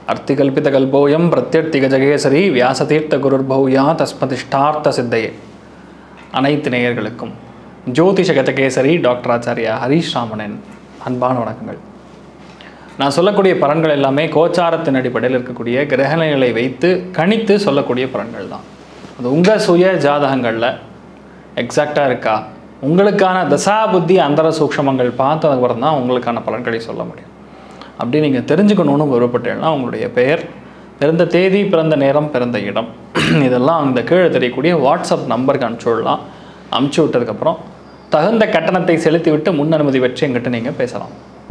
அர்த்திகல்பிதகல்போயம் பிரத்யர்த்திகஜகேசரி வியாசதீர்த்த குருர்பௌயா தஸ்மதிஷ்டார்த்த சித்தையே அனைத்து நேயர்களுக்கும் ஜோதிஷ கஜகேசரி டாக்டர் ஆச்சாரியா ஹரீஷ் ராமனின் அன்பான வணக்கங்கள் நான் சொல்லக்கூடிய பலன்கள் எல்லாமே கோச்சாரத்தின் அடிப்படையில் இருக்கக்கூடிய கிரகநிலைகளை வைத்து கணித்து சொல்லக்கூடிய பலன்கள் தான் அது உங்கள் சுய ஜாதகங்களில் எக்ஸாக்டாக இருக்கா உங்களுக்கான தசா புத்தி அந்தர சூக்ஷமங்கள் பார்த்ததுக்கப்புறம் தான் உங்களுக்கான பலன்களை சொல்ல முடியும் அப்படி நீங்கள் தெரிஞ்சுக்கணும்னு விருப்பப்பட்டீங்கன்னா உங்களுடைய பெயர் பிறந்த தேதி பிறந்த நேரம் பிறந்த இடம் இதெல்லாம் அந்த கீழே தெரியக்கூடிய வாட்ஸ்அப் நம்பருக்கு அனுப்பிச்சி விடலாம் அனுப்பிச்சி விட்டதுக்கப்புறம் தகுந்த கட்டணத்தை செலுத்திவிட்டு முன் அனுமதி வச்சு எங்கிட்ட நீங்கள் பேசலாம்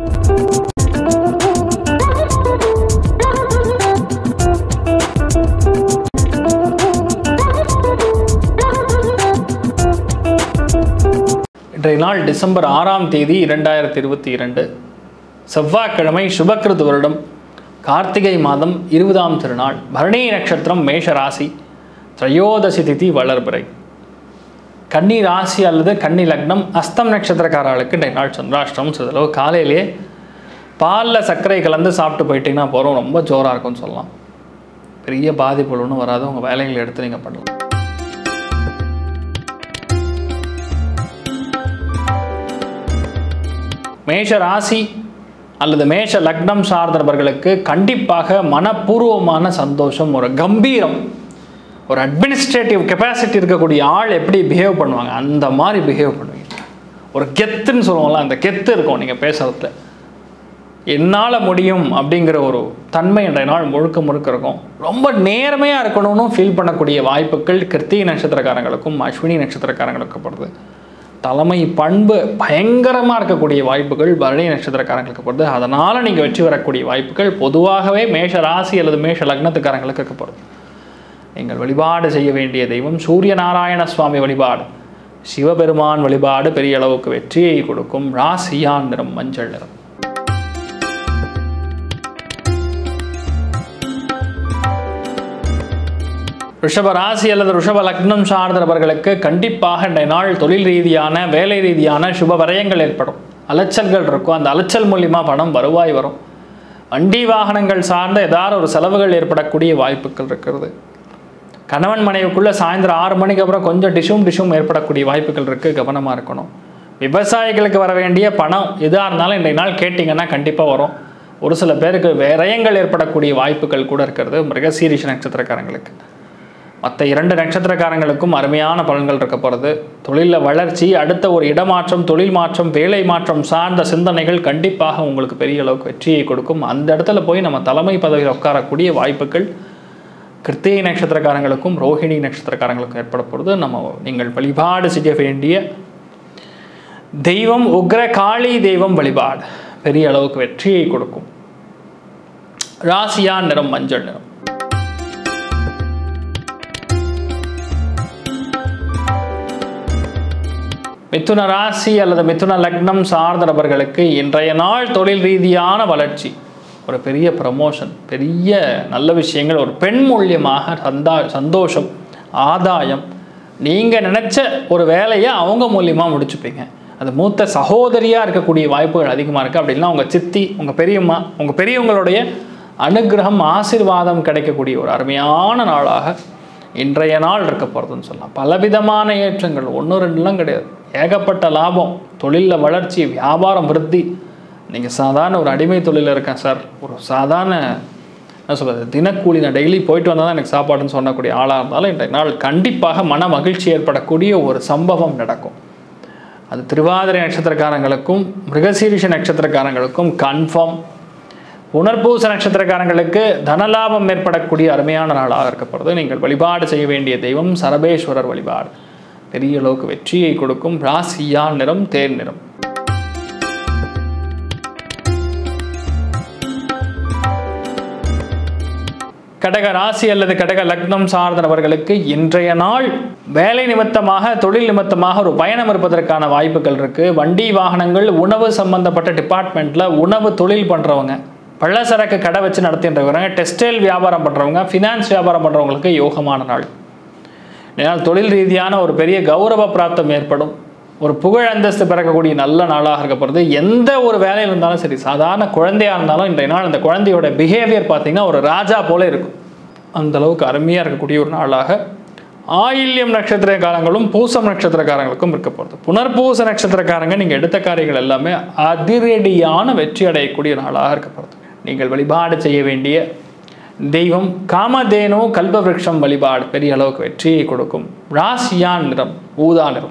இன்றைய நாள் டிசம்பர் ஆறாம் தேதி இரண்டாயிரத்தி இருபத்தி இரண்டு செவ்வாய்க்கிழமை சுபக்கிருது வருடம் கார்த்திகை மாதம் இருபதாம் திருநாள் பரணி நட்சத்திரம் மேஷ ராசி திரையோதசி திதி வளர்பிறை கன்னி ராசி அல்லது கன்னி லக்னம் அஸ்தம் நட்சத்திரக்காரர்களுக்கு இன்றைய நாள் சந்திராஷ்டிரம் சிறிதளவு காலையிலேயே பாலில் சர்க்கரை கலந்து சாப்பிட்டு போயிட்டீங்கன்னா போகிறோம் ரொம்ப ஜோராக இருக்கும்னு சொல்லலாம் பெரிய பாதிப்புகள் ஒன்றும் வராது உங்கள் வேலைகளை எடுத்து நீங்கள் பண்ணலாம் மேஷ ராசி அல்லது மேஷ லக்னம் சார்ந்தவர்களுக்கு கண்டிப்பாக மனப்பூர்வமான சந்தோஷம் ஒரு கம்பீரம் ஒரு அட்மினிஸ்ட்ரேட்டிவ் கெப்பாசிட்டி இருக்கக்கூடிய ஆள் எப்படி பிஹேவ் பண்ணுவாங்க அந்த மாதிரி பிஹேவ் பண்ணுவீங்க ஒரு கெத்துன்னு சொல்லுவோம்ல அந்த கெத்து இருக்கும் நீங்கள் பேசுகிறதுல என்னால் முடியும் அப்படிங்கிற ஒரு தன்மை இன்றைய நாள் முழுக்க முழுக்க இருக்கும் ரொம்ப நேர்மையாக இருக்கணும்னு ஃபீல் பண்ணக்கூடிய வாய்ப்புகள் கிருத்திகை நட்சத்திரக்காரங்களுக்கும் அஸ்வினி நட்சத்திரக்காரங்களுக்கும் படுது தலைமை பண்பு பயங்கரமாக இருக்கக்கூடிய வாய்ப்புகள் பரணி நட்சத்திரக்காரங்களுக்கு படுது அதனால் நீங்கள் வெற்றி வரக்கூடிய வாய்ப்புகள் பொதுவாகவே மேஷ ராசி அல்லது மேஷ லக்னத்துக்காரங்களுக்கு இருக்கப்படுது நீங்கள் வழிபாடு செய்ய வேண்டிய தெய்வம் சூரிய நாராயண சுவாமி வழிபாடு சிவபெருமான் வழிபாடு பெரிய அளவுக்கு வெற்றியை கொடுக்கும் ராசியான் நிறம் மஞ்சள் நிறம் ரிஷப ராசி அல்லது ரிஷப லக்னம் சார்ந்தவர்களுக்கு கண்டிப்பாக இன்றைய நாள் தொழில் ரீதியான வேலை ரீதியான சுப வரையங்கள் ஏற்படும் அலைச்சல்கள் இருக்கும் அந்த அலைச்சல் மூலியமா பணம் வருவாய் வரும் வண்டி வாகனங்கள் சார்ந்த ஏதாவது ஒரு செலவுகள் ஏற்படக்கூடிய வாய்ப்புகள் இருக்கிறது கணவன் மனைவிக்குள்ளே சாயந்தரம் ஆறு மணிக்கு அப்புறம் கொஞ்சம் டிஷும் டிஷும் ஏற்படக்கூடிய வாய்ப்புகள் இருக்குது கவனமாக இருக்கணும் விவசாயிகளுக்கு வர வேண்டிய பணம் எதாக இருந்தாலும் இன்றைய நாள் கேட்டிங்கன்னா கண்டிப்பாக வரும் ஒரு சில பேருக்கு விரயங்கள் ஏற்படக்கூடிய வாய்ப்புகள் கூட இருக்கிறது மிருகசீரிஷ நட்சத்திரக்காரங்களுக்கு மற்ற இரண்டு நட்சத்திரக்காரங்களுக்கும் அருமையான பலன்கள் இருக்க போகிறது தொழிலில் வளர்ச்சி அடுத்த ஒரு இடமாற்றம் தொழில் மாற்றம் வேலை மாற்றம் சார்ந்த சிந்தனைகள் கண்டிப்பாக உங்களுக்கு பெரிய அளவுக்கு வெற்றியை கொடுக்கும் அந்த இடத்துல போய் நம்ம தலைமை பதவியில் உட்காரக்கூடிய வாய்ப்புகள் கிருத்திகை நட்சத்திரக்காரங்களுக்கும் ரோஹிணி நட்சத்திரக்காரங்களுக்கும் ஏற்பட போகிறது நம்ம நீங்கள் வழிபாடு செய்ய வேண்டிய தெய்வம் உக்ர காளி தெய்வம் வழிபாடு பெரிய அளவுக்கு வெற்றியை கொடுக்கும் ராசியா நிறம் மஞ்சள் நிறம் மிதுன ராசி அல்லது மிதுன லக்னம் சார்ந்த நபர்களுக்கு இன்றைய நாள் தொழில் ரீதியான வளர்ச்சி ஒரு பெரிய ப்ரமோஷன் பெரிய நல்ல விஷயங்கள் ஒரு பெண் மூலியமாக சந்தா சந்தோஷம் ஆதாயம் நீங்கள் நினச்ச ஒரு வேலையை அவங்க மூலியமாக முடிச்சுப்பீங்க அது மூத்த சகோதரியாக இருக்கக்கூடிய வாய்ப்புகள் அதிகமாக இருக்குது அப்படின்னா உங்கள் சித்தி உங்கள் பெரியம்மா உங்கள் பெரியவங்களுடைய அனுகிரகம் ஆசிர்வாதம் கிடைக்கக்கூடிய ஒரு அருமையான நாளாக இன்றைய நாள் இருக்க போகிறதுன்னு சொல்லலாம் பலவிதமான ஏற்றங்கள் ஒன்று ரெண்டுலாம் கிடையாது ஏகப்பட்ட லாபம் தொழிலில் வளர்ச்சி வியாபாரம் விருத்தி நீங்கள் சாதாரண ஒரு அடிமை தொழிலில் இருக்கேன் சார் ஒரு சாதாரண என்ன சொல்கிறது தினக்கூலி நான் டெய்லி போயிட்டு வந்தால் தான் எனக்கு சாப்பாடுன்னு சொல்லக்கூடிய ஆளாக இருந்தாலும் இன்றைய நாள் கண்டிப்பாக மன மகிழ்ச்சி ஏற்படக்கூடிய ஒரு சம்பவம் நடக்கும் அது திருவாதிரை நட்சத்திரக்காரங்களுக்கும் மிருகசீரிஷ நட்சத்திரக்காரங்களுக்கும் கன்ஃபார்ம் உணர்பூச நட்சத்திரக்காரங்களுக்கு தனலாபம் ஏற்படக்கூடிய அருமையான நாளாக இருக்கப்படுறது நீங்கள் வழிபாடு செய்ய வேண்டிய தெய்வம் சரபேஸ்வரர் வழிபாடு பெரிய அளவுக்கு வெற்றியை கொடுக்கும் ராசியா நிறம் தேர் நிறம் கடக ராசி அல்லது கடக லக்னம் சார்ந்தவர்களுக்கு இன்றைய நாள் வேலை நிமித்தமாக தொழில் நிமித்தமாக ஒரு பயணம் இருப்பதற்கான வாய்ப்புகள் இருக்குது வண்டி வாகனங்கள் உணவு சம்பந்தப்பட்ட டிபார்ட்மெண்ட்டில் உணவு தொழில் பண்ணுறவங்க பள்ளசரக்கு கடை வச்சு நடத்தின்றவங்க டெக்ஸ்டைல் வியாபாரம் பண்ணுறவங்க ஃபினான்ஸ் வியாபாரம் பண்ணுறவங்களுக்கு யோகமான நாள் இதனால் தொழில் ரீதியான ஒரு பெரிய கௌரவ பிராப்தம் ஏற்படும் ஒரு புகழ் அந்தஸ்து பிறக்கக்கூடிய நல்ல நாளாக இருக்க போகிறது எந்த ஒரு வேலையில் இருந்தாலும் சரி சாதாரண குழந்தையாக இருந்தாலும் இன்றைய நாள் அந்த குழந்தையோட பிஹேவியர் பார்த்தீங்கன்னா ஒரு ராஜா போல இருக்கும் அந்த அளவுக்கு அருமையாக இருக்கக்கூடிய ஒரு நாளாக ஆயில்யம் நட்சத்திரக்காரங்களும் பூசம் நட்சத்திரக்காரங்களுக்கும் இருக்க போகிறது புனர்பூச நட்சத்திரக்காரங்க நீங்கள் எடுத்த காரியங்கள் எல்லாமே அதிரடியான வெற்றி அடையக்கூடிய நாளாக இருக்க போகிறது நீங்கள் வழிபாடு செய்ய வேண்டிய தெய்வம் காமதேனு கல்பவிருட்சம் வழிபாடு பெரிய அளவுக்கு வெற்றியை கொடுக்கும் ராசியான் நிறம் ஊதா நிறம்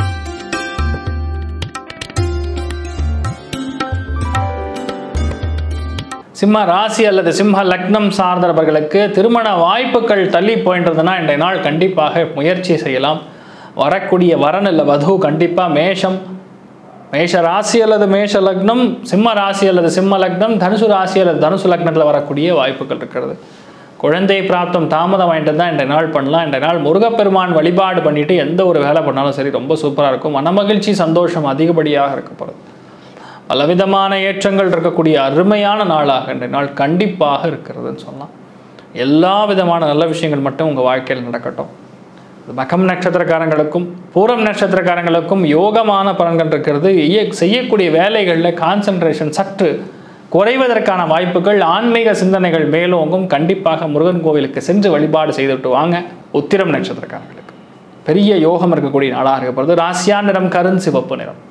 சிம்ம ராசி அல்லது சிம்ம லக்னம் சார்ந்தவர்களுக்கு திருமண வாய்ப்புகள் தள்ளி போயின்றதுன்னா இன்றைய நாள் கண்டிப்பாக முயற்சி செய்யலாம் வரக்கூடிய வரன் இல்லை வது கண்டிப்பாக மேஷம் மேஷ ராசி அல்லது மேஷ லக்னம் சிம்ம ராசி அல்லது சிம்ம லக்னம் தனுசு ராசி அல்லது தனுசு லக்னத்தில் வரக்கூடிய வாய்ப்புகள் இருக்கிறது குழந்தை பிராப்தம் தாமதம் வாங்கிட்டு தான் இன்றைய நாள் பண்ணலாம் இன்றைய நாள் முருகப்பெருமான் வழிபாடு பண்ணிட்டு எந்த ஒரு வேலை பண்ணாலும் சரி ரொம்ப சூப்பராக இருக்கும் மனமகிழ்ச்சி சந்தோஷம் அதிகப்படியாக இருக்கப்படுது பலவிதமான ஏற்றங்கள் இருக்கக்கூடிய அருமையான நாளாக இன்றைய நாள் கண்டிப்பாக இருக்கிறதுன்னு சொல்லலாம் எல்லா விதமான நல்ல விஷயங்கள் மட்டும் உங்கள் வாழ்க்கையில் நடக்கட்டும் மகம் நட்சத்திரக்காரங்களுக்கும் பூரம் நட்சத்திரக்காரங்களுக்கும் யோகமான பலன்கள் இருக்கிறது இய- செய்யக்கூடிய வேலைகளில் கான்சென்ட்ரேஷன் சற்று குறைவதற்கான வாய்ப்புகள் ஆன்மீக சிந்தனைகள் மேலோங்கும் கண்டிப்பாக முருகன் கோவிலுக்கு சென்று வழிபாடு செய்துவிட்டு வாங்க உத்திரம் நட்சத்திரக்காரங்களுக்கு பெரிய யோகம் இருக்கக்கூடிய நாளாக இருக்கப்படுது ராசியா நிறம் கருண் சிவப்பு நிறம்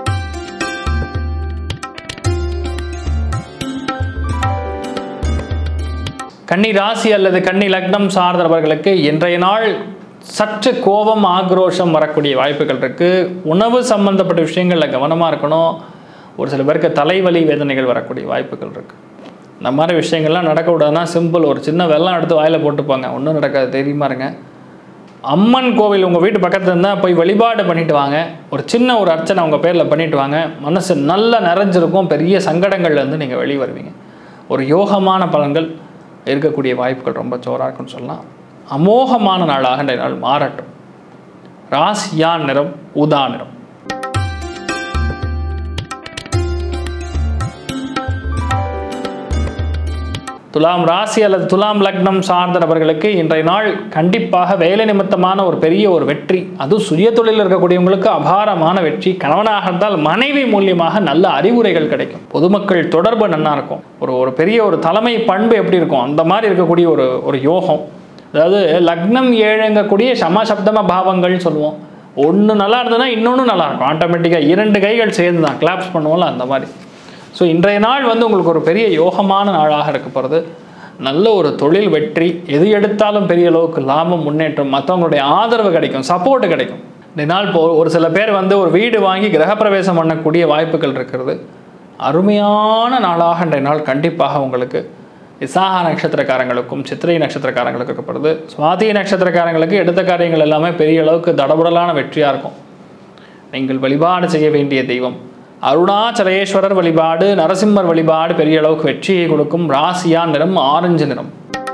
கன்னி ராசி அல்லது கன்னி லக்னம் சார்ந்தவர்களுக்கு இன்றைய நாள் சற்று கோபம் ஆக்ரோஷம் வரக்கூடிய வாய்ப்புகள் இருக்கு உணவு சம்பந்தப்பட்ட விஷயங்களில் கவனமாக இருக்கணும் ஒரு சில பேருக்கு தலைவலி வேதனைகள் வரக்கூடிய வாய்ப்புகள் இருக்கு இந்த மாதிரி விஷயங்கள்லாம் நடக்கக்கூடாதுன்னா சிம்பிள் ஒரு சின்ன வெள்ளம் எடுத்து வாயில போட்டுப்பாங்க ஒன்றும் நடக்காது தெரியுமா இருங்க அம்மன் கோவில் உங்கள் வீட்டு பக்கத்துல இருந்தால் போய் வழிபாடு பண்ணிட்டு வாங்க ஒரு சின்ன ஒரு அர்ச்சனை உங்கள் பேரில் பண்ணிட்டு வாங்க மனசு நல்லா நிறைஞ்சிருக்கும் பெரிய சங்கடங்கள்ல இருந்து நீங்கள் வெளியே வருவீங்க ஒரு யோகமான பலன்கள் இருக்கக்கூடிய வாய்ப்புகள் ரொம்ப ஜோராக இருக்குன்னு சொல்லலாம் அமோகமான நாளாக இந்த நாள் மாறட்டும் ராசியான் நிறம் ஊதா நிறம் துலாம் ராசி அல்லது துலாம் லக்னம் சார்ந்த நபர்களுக்கு இன்றைய நாள் கண்டிப்பாக வேலை நிமித்தமான ஒரு பெரிய ஒரு வெற்றி அதுவும் சுய தொழில் இருக்கக்கூடியவங்களுக்கு அபாரமான வெற்றி கணவனாக இருந்தால் மனைவி மூலியமாக நல்ல அறிவுரைகள் கிடைக்கும் பொதுமக்கள் தொடர்பு நன்னா இருக்கும் ஒரு ஒரு பெரிய ஒரு தலைமை பண்பு எப்படி இருக்கும் அந்த மாதிரி இருக்கக்கூடிய ஒரு ஒரு யோகம் அதாவது லக்னம் ஏழுங்கக்கூடிய சமசப்தம பாவங்கள்னு சொல்லுவோம் ஒன்று நல்லா இருந்ததுன்னா இன்னொன்று நல்லா இருக்கும் ஆட்டோமேட்டிக்காக இரண்டு கைகள் சேர்ந்து தான் கிளாப்ஸ் பண்ணுவோம்ல அந்த மாதிரி ஸோ இன்றைய நாள் வந்து உங்களுக்கு ஒரு பெரிய யோகமான நாளாக இருக்க போகிறது நல்ல ஒரு தொழில் வெற்றி எது எடுத்தாலும் பெரிய அளவுக்கு லாபம் முன்னேற்றம் மற்றவங்களுடைய ஆதரவு கிடைக்கும் சப்போர்ட் கிடைக்கும் இந்த நாள் இப்போ ஒரு சில பேர் வந்து ஒரு வீடு வாங்கி கிரகப்பிரவேசம் பண்ணக்கூடிய வாய்ப்புகள் இருக்கிறது அருமையான நாளாக இன்றைய நாள் கண்டிப்பாக உங்களுக்கு விசாக நட்சத்திரக்காரங்களுக்கும் சித்திரை நட்சத்திரக்காரங்களுக்கு இருக்கப்படுது சுவாதி நட்சத்திரக்காரங்களுக்கு எடுத்த காரியங்கள் எல்லாமே பெரிய அளவுக்கு தடபுடலான வெற்றியாக இருக்கும் நீங்கள் வழிபாடு செய்ய வேண்டிய தெய்வம் அருணாச்சலேஸ்வரர் வழிபாடு நரசிம்மர் வழிபாடு பெரிய அளவுக்கு வெற்றியை கொடுக்கும் ராசியா நிறம் ஆரஞ்சு நிறம்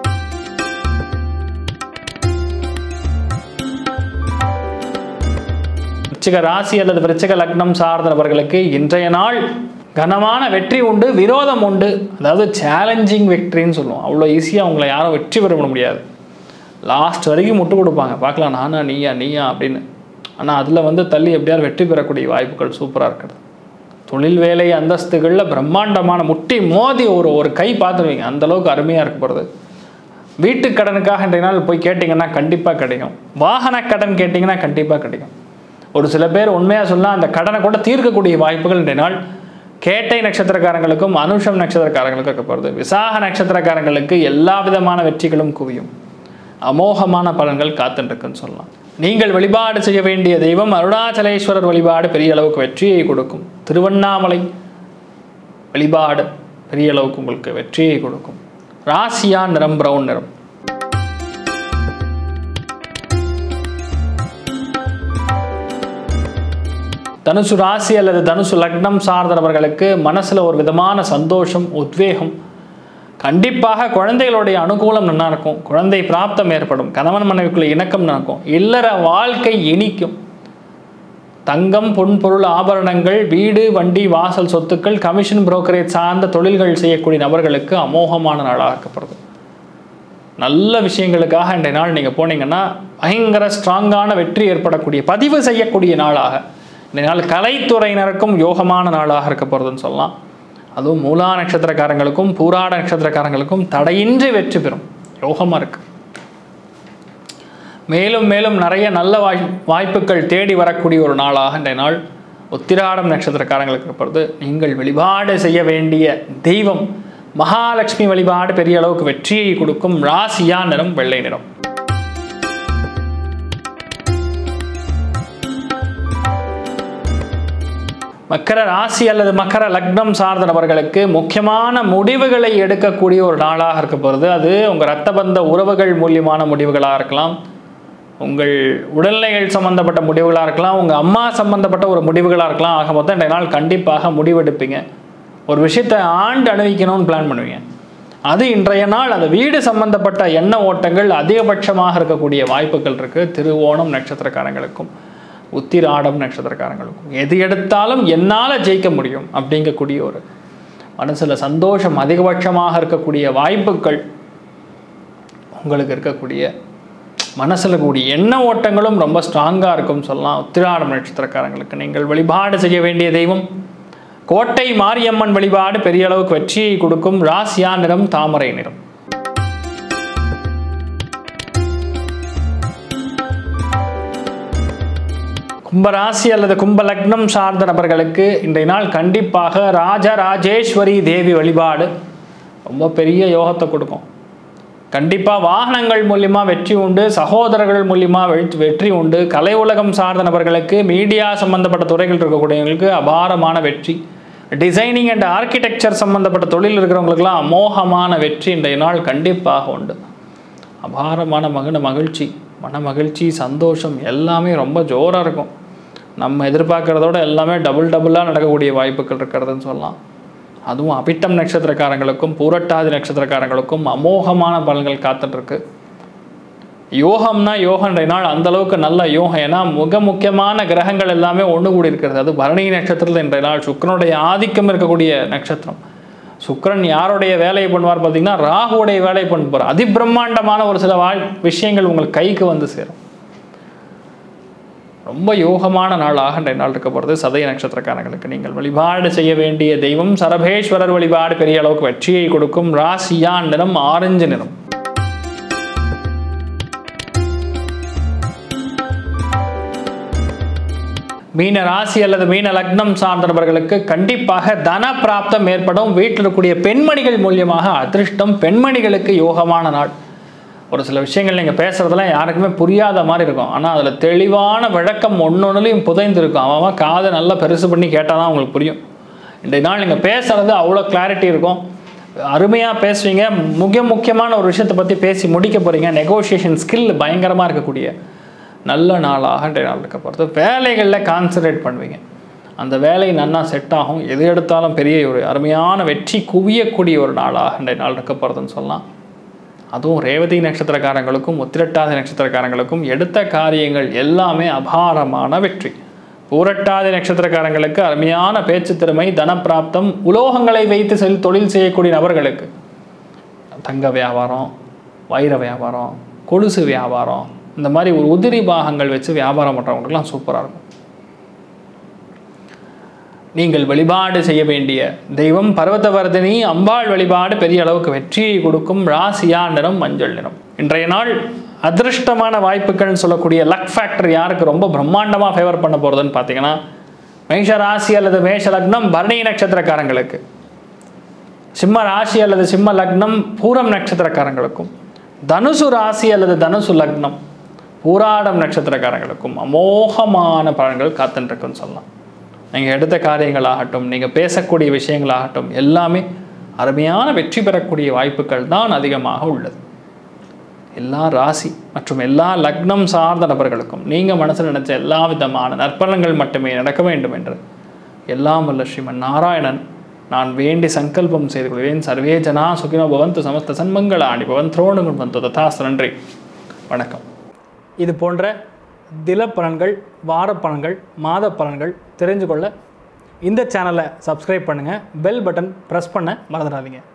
விருச்சிக ராசி அல்லது விருச்சிக லக்னம் சார்ந்த நபர்களுக்கு இன்றைய நாள் கனமான வெற்றி உண்டு விரோதம் உண்டு அதாவது சேலஞ்சிங் வெற்றின்னு சொல்லுவோம் அவ்வளோ ஈஸியாக உங்களை யாரும் வெற்றி பெற முடியாது லாஸ்ட் வரைக்கும் முட்டு கொடுப்பாங்க பார்க்கலாம் நானா நீயா நீயா அப்படின்னு ஆனால் அதில் வந்து தள்ளி எப்படியாவது வெற்றி பெறக்கூடிய வாய்ப்புகள் சூப்பராக இருக்குது தொழில் வேலை அந்தஸ்துகளில் பிரம்மாண்டமான முட்டி மோதி ஒரு ஒரு கை பார்த்துருவீங்க அந்த அளவுக்கு அருமையாக இருக்க போகிறது வீட்டு கடனுக்காக இன்றைய நாள் போய் கேட்டிங்கன்னா கண்டிப்பாக கிடைக்கும் வாகன கடன் கேட்டிங்கன்னா கண்டிப்பாக கிடைக்கும் ஒரு சில பேர் உண்மையாக சொல்லலாம் அந்த கடனை கூட தீர்க்கக்கூடிய வாய்ப்புகள் இன்றைய நாள் கேட்டை நட்சத்திரக்காரங்களுக்கும் அனுஷம் நட்சத்திரக்காரங்களுக்கும் இருக்க போகிறது விசாக நட்சத்திரக்காரங்களுக்கு எல்லா விதமான வெற்றிகளும் குவியும் அமோகமான பலன்கள் காத்துட்டுருக்குன்னு சொல்லலாம் நீங்கள் வழிபாடு செய்ய வேண்டிய தெய்வம் அருணாச்சலேஸ்வரர் வழிபாடு பெரிய அளவுக்கு வெற்றியை கொடுக்கும் திருவண்ணாமலை வழிபாடு பெரிய அளவுக்கு உங்களுக்கு வெற்றியை கொடுக்கும் ராசியா நிறம் பிரவுன் நிறம் தனுசு ராசி அல்லது தனுசு லக்னம் சார்ந்தவர்களுக்கு மனசில் ஒரு விதமான சந்தோஷம் உத்வேகம் கண்டிப்பாக குழந்தைகளுடைய அனுகூலம் நல்லா இருக்கும் குழந்தை பிராப்தம் ஏற்படும் கணவன் மனைவிக்குள்ள இணக்கம் நடக்கும் இல்லற வாழ்க்கை இனிக்கும் தங்கம் பொன்பொருள் ஆபரணங்கள் வீடு வண்டி வாசல் சொத்துக்கள் கமிஷன் புரோக்கரேஜ் சார்ந்த தொழில்கள் செய்யக்கூடிய நபர்களுக்கு அமோகமான நாளாக இருக்கப்படுது நல்ல விஷயங்களுக்காக இன்றைய நாள் நீங்கள் போனீங்கன்னா பயங்கர ஸ்ட்ராங்கான வெற்றி ஏற்படக்கூடிய பதிவு செய்யக்கூடிய நாளாக இந்த நாள் கலைத்துறையினருக்கும் யோகமான நாளாக இருக்க போகிறதுன்னு சொல்லலாம் அதுவும் மூலா நட்சத்திரக்காரங்களுக்கும் பூராட நட்சத்திரக்காரங்களுக்கும் தடையின்றி வெற்றி பெறும் யோகமாக இருக்கு மேலும் மேலும் நிறைய நல்ல வாய் வாய்ப்புகள் தேடி வரக்கூடிய ஒரு நாளாக இந்த நாள் உத்திராடம் நட்சத்திரக்காரங்களுக்கு இருப்பது நீங்கள் வழிபாடு செய்ய வேண்டிய தெய்வம் மகாலட்சுமி வழிபாடு பெரிய அளவுக்கு வெற்றியை கொடுக்கும் ராசியா நிறம் வெள்ளை நிறம் மக்கர ராசி அல்லது மக்கர லக்னம் சார்ந்த நபர்களுக்கு முக்கியமான முடிவுகளை எடுக்கக்கூடிய ஒரு நாளாக இருக்க போகிறது அது உங்கள் ரத்த பந்த உறவுகள் மூலியமான முடிவுகளாக இருக்கலாம் உங்கள் உடல்நிலைகள் சம்பந்தப்பட்ட முடிவுகளாக இருக்கலாம் உங்கள் அம்மா சம்பந்தப்பட்ட ஒரு முடிவுகளாக இருக்கலாம் ஆக மொத்தம் இந்த நாள் கண்டிப்பாக முடிவெடுப்பீங்க ஒரு விஷயத்தை ஆண்டு அனுபவிக்கணும்னு பிளான் பண்ணுவீங்க அது இன்றைய நாள் அந்த வீடு சம்பந்தப்பட்ட எண்ண ஓட்டங்கள் அதிகபட்சமாக இருக்கக்கூடிய வாய்ப்புகள் இருக்குது திருவோணம் நட்சத்திரக்காரங்களுக்கும் உத்திராடம் நட்சத்திரக்காரங்களுக்கும் எது எடுத்தாலும் என்னால் ஜெயிக்க முடியும் அப்படிங்கக்கூடிய ஒரு மனசில் சந்தோஷம் அதிகபட்சமாக இருக்கக்கூடிய வாய்ப்புகள் உங்களுக்கு இருக்கக்கூடிய மனசில் கூடிய எண்ண ஓட்டங்களும் ரொம்ப ஸ்ட்ராங்காக இருக்கும் சொல்லலாம் உத்திராடம் நட்சத்திரக்காரங்களுக்கு நீங்கள் வழிபாடு செய்ய வேண்டிய தெய்வம் கோட்டை மாரியம்மன் வழிபாடு பெரிய அளவுக்கு வெற்றியை கொடுக்கும் ராசியா நிறம் தாமரை நிறம் கும்பராசி அல்லது கும்ப லக்னம் சார்ந்த நபர்களுக்கு இன்றைய நாள் கண்டிப்பாக ராஜராஜேஸ்வரி தேவி வழிபாடு ரொம்ப பெரிய யோகத்தை கொடுக்கும் கண்டிப்பாக வாகனங்கள் மூலிமா வெற்றி உண்டு சகோதரர்கள் மூலிமா வெற்றி வெற்றி உண்டு கலை உலகம் சார்ந்த நபர்களுக்கு மீடியா சம்பந்தப்பட்ட துறைகள் இருக்கக்கூடியவங்களுக்கு அபாரமான வெற்றி டிசைனிங் அண்ட் ஆர்கிடெக்சர் சம்பந்தப்பட்ட தொழில் இருக்கிறவங்களுக்கெல்லாம் அமோகமான வெற்றி இன்றைய நாள் கண்டிப்பாக உண்டு அபாரமான மகன மகிழ்ச்சி மன மகிழ்ச்சி சந்தோஷம் எல்லாமே ரொம்ப ஜோராக இருக்கும் நம்ம எதிர்பார்க்குறதோட எல்லாமே டபுள் டபுளாக நடக்கக்கூடிய வாய்ப்புகள் இருக்கிறதுன்னு சொல்லலாம் அதுவும் அபிட்டம் நட்சத்திரக்காரங்களுக்கும் பூரட்டாதி நட்சத்திரக்காரங்களுக்கும் அமோகமான பலன்கள் காத்துட்ருக்கு யோகம்னா யோகன்ற நாள் அந்த அளவுக்கு நல்ல யோகம் ஏன்னா மிக முக்கியமான கிரகங்கள் எல்லாமே ஒன்று கூடி இருக்கிறது அது பரணி நட்சத்திரத்தில் இன்றைய நாள் சுக்கரனுடைய ஆதிக்கம் இருக்கக்கூடிய நட்சத்திரம் சுக்கிரன் யாருடைய வேலையை பண்ணுவார் பார்த்தீங்கன்னா ராகுவுடைய வேலையை பண்ண போகிறார் அதிபிரம்மாண்டமான ஒரு சில வாழ் விஷயங்கள் உங்களுக்கு கைக்கு வந்து சேரும் ரொம்ப யோகமான நாளாக இன்றைய நாள் இருக்க போகிறது சதய நட்சத்திரக்காரங்களுக்கு நீங்கள் வழிபாடு செய்ய வேண்டிய தெய்வம் சரபேஸ்வரர் வழிபாடு பெரிய அளவுக்கு வெற்றியை கொடுக்கும் ராசியா நிறம் ஆரஞ்சு நிறம் மீன ராசி அல்லது மீன லக்னம் சார்ந்த நபர்களுக்கு கண்டிப்பாக தன பிராப்தம் ஏற்படும் வீட்டில் இருக்கக்கூடிய பெண்மணிகள் மூலியமாக அதிர்ஷ்டம் பெண்மணிகளுக்கு யோகமான நாள் ஒரு சில விஷயங்கள் நீங்கள் பேசுகிறதெல்லாம் யாருக்குமே புரியாத மாதிரி இருக்கும் ஆனால் அதில் தெளிவான விளக்கம் ஒன்று ஒன்றுலையும் புதைந்திருக்கும் அவன் அவன் காதை நல்லா பெருசு பண்ணி கேட்டால் தான் உங்களுக்கு புரியும் இன்றைய நாள் நீங்கள் பேசுகிறது அவ்வளோ கிளாரிட்டி இருக்கும் அருமையாக பேசுவீங்க மிக முக்கியமான ஒரு விஷயத்தை பற்றி பேசி முடிக்க போகிறீங்க நெகோஷியேஷன் ஸ்கில் பயங்கரமாக இருக்கக்கூடிய நல்ல நாளாக இன்றைய நாள் இருக்க போகிறது வேலைகளில் கான்சன்ட்ரேட் பண்ணுவீங்க அந்த வேலை நன்னா செட் ஆகும் எது எடுத்தாலும் பெரிய ஒரு அருமையான வெற்றி குவியக்கூடிய ஒரு நாளாக இன்றைய நாள் இருக்க போகிறதுன்னு சொல்லலாம் அதுவும் ரேவதி நட்சத்திரக்காரங்களுக்கும் உத்திரட்டாதி நட்சத்திரக்காரங்களுக்கும் எடுத்த காரியங்கள் எல்லாமே அபாரமான வெற்றி பூரட்டாதி நட்சத்திரக்காரங்களுக்கு அருமையான பேச்சு திறமை தனப்பிராப்தம் உலோகங்களை வைத்து செல் தொழில் செய்யக்கூடிய நபர்களுக்கு தங்க வியாபாரம் வைர வியாபாரம் கொலுசு வியாபாரம் இந்த மாதிரி ஒரு உதிரி பாகங்கள் வச்சு வியாபாரம் பண்ணுறவங்களுக்குலாம் சூப்பராக இருக்கும் நீங்கள் வழிபாடு செய்ய வேண்டிய தெய்வம் பர்வதவர்தினி அம்பாள் வழிபாடு பெரிய அளவுக்கு வெற்றியை கொடுக்கும் ராசியா நிறம் மஞ்சள் நிறம் இன்றைய நாள் அதிர்ஷ்டமான வாய்ப்புகள்னு சொல்லக்கூடிய லக் ஃபேக்டர் யாருக்கு ரொம்ப பிரம்மாண்டமாக ஃபேவர் பண்ண போகிறதுன்னு பார்த்தீங்கன்னா மேஷ ராசி அல்லது மேஷ லக்னம் பரணி நட்சத்திரக்காரங்களுக்கு சிம்ம ராசி அல்லது சிம்ம லக்னம் பூரம் நட்சத்திரக்காரங்களுக்கும் தனுசு ராசி அல்லது தனுசு லக்னம் பூராடம் நட்சத்திரக்காரங்களுக்கும் அமோகமான பலன்கள் காத்துட்டுருக்குன்னு சொல்லலாம் நீங்கள் எடுத்த காரியங்களாகட்டும் நீங்கள் பேசக்கூடிய விஷயங்களாகட்டும் எல்லாமே அருமையான வெற்றி பெறக்கூடிய வாய்ப்புகள் தான் அதிகமாக உள்ளது எல்லா ராசி மற்றும் எல்லா லக்னம் சார்ந்த நபர்களுக்கும் நீங்கள் மனசில் நினைச்ச எல்லா விதமான நற்பலன்கள் மட்டுமே நடக்க வேண்டும் என்று எல்லாம் வல்ல ஸ்ரீமன் நாராயணன் நான் வேண்டி சங்கல்பம் செய்து கொள்வேன் சர்வே ஜனா சுகினோ பவந்து சமஸ்த சன்மங்களாணி பவன் திரோணுங்கள் பந்து ததாஸ்து நன்றி வணக்கம் இது போன்ற தினப்பலன்கள் வாரப்பலன்கள் மாத பலன்கள் தெரிஞ்சு கொள்ள இந்த சேனலை சப்ஸ்கிரைப் பண்ணுங்கள் பெல் பட்டன் ப்ரெஸ் பண்ண மறந்துடாதீங்க